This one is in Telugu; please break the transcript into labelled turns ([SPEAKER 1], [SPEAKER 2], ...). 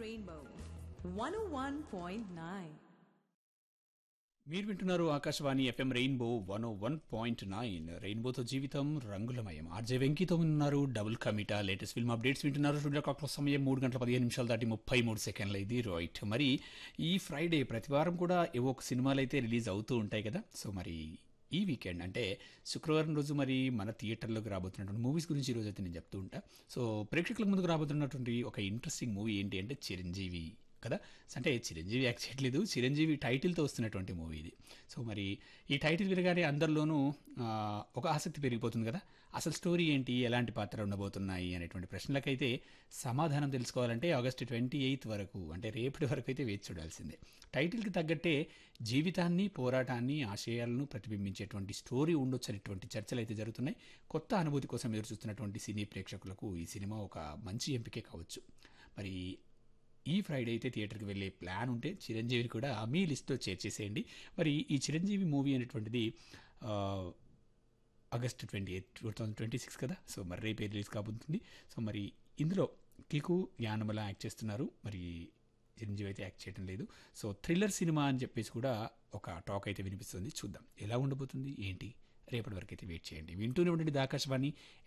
[SPEAKER 1] Rainbow 101.9.
[SPEAKER 2] మీరు వింటున్నారు Akashvani FM Rainbow one one point nine రెయిన్బోతో జీవితం రంగులమయం ఆర్జే వెంకీతో ఉన్నారు డబుల్ కమిటా లేటెస్ట్ ఫిల్మ్ అప్డేట్స్ వింటున్నారు స్టూడియో క్లాక్ సమయం మూడు గంటల పదిహేను నిమిషాలు దాటి ముప్పై మూడు సెకండ్లు ఇది రైట్ మరి ఈ ఫ్రైడే ప్రతి వారం కూడా ఏవో ఒక సినిమాలు అయితే రిలీజ్ అవుతూ ఉంటాయి కదా సో మరి ఈ వీకెండ్ అంటే శుక్రవారం రోజు మరి మన థియేటర్లోకి రాబోతున్నటువంటి మూవీస్ గురించి ఈరోజు అయితే నేను చెప్తూ ఉంటా సో ప్రేక్షకుల ముందుకు రాబోతున్నటువంటి ఒక ఇంట్రెస్టింగ్ మూవీ ఏంటి అంటే చిరంజీవి కదా అంటే చిరంజీవి యాక్ట్ చేయట్లేదు చిరంజీవి టైటిల్తో వస్తున్నటువంటి మూవీ ఇది సో మరి ఈ టైటిల్ వినగానే అందరిలోనూ ఆ, ఒక ఆసక్తి పెరిగిపోతుంది కదా అసలు స్టోరీ ఏంటి ఎలాంటి పాత్ర ఉండబోతున్నాయి అనేటువంటి ప్రశ్నలకైతే సమాధానం తెలుసుకోవాలంటే ఆగస్టు ట్వంటీ ఎయిత్ వరకు అంటే రేపటి వరకు అయితే వేచి చూడాల్సిందే టైటిల్కి తగ్గట్టే జీవితాన్ని పోరాటాన్ని ఆశయాలను ప్రతిబింబించేటువంటి స్టోరీ ఉండొచ్చు అనేటువంటి చర్చలు అయితే జరుగుతున్నాయి కొత్త అనుభూతి కోసం ఎదురు చూస్తున్నటువంటి సినీ ప్రేక్షకులకు ఈ సినిమా ఒక మంచి ఎంపికే కావచ్చు మరి ఈ ఫ్రైడే అయితే థియేటర్కి వెళ్ళే ప్లాన్ ఉంటే చిరంజీవిని కూడా మీ లిస్ట్లో చేర్చేసేయండి మరి ఈ చిరంజీవి మూవీ అనేటువంటిది ఆ, August twenty eighth two thousand twenty six కదా సో మరి రేపే రిలీజ్ కాబోతుంది సో మరి ఇందులో కికు యానమల యాక్ట్ చేస్తున్నారు మరి చిరంజీవి అయితే యాక్ట్ చేయడం లేదు సో థ్రిల్లర్ సినిమా అని చెప్పేసి కూడా ఒక టాక్ అయితే వినిపిస్తుంది చూద్దాం ఎలా ఉండబోతుంది ఏంటి రేపటి వరకు అయితే వెయిట్ చేయండి వింటూనే ఉండండి ఇది ఆకాశవాణి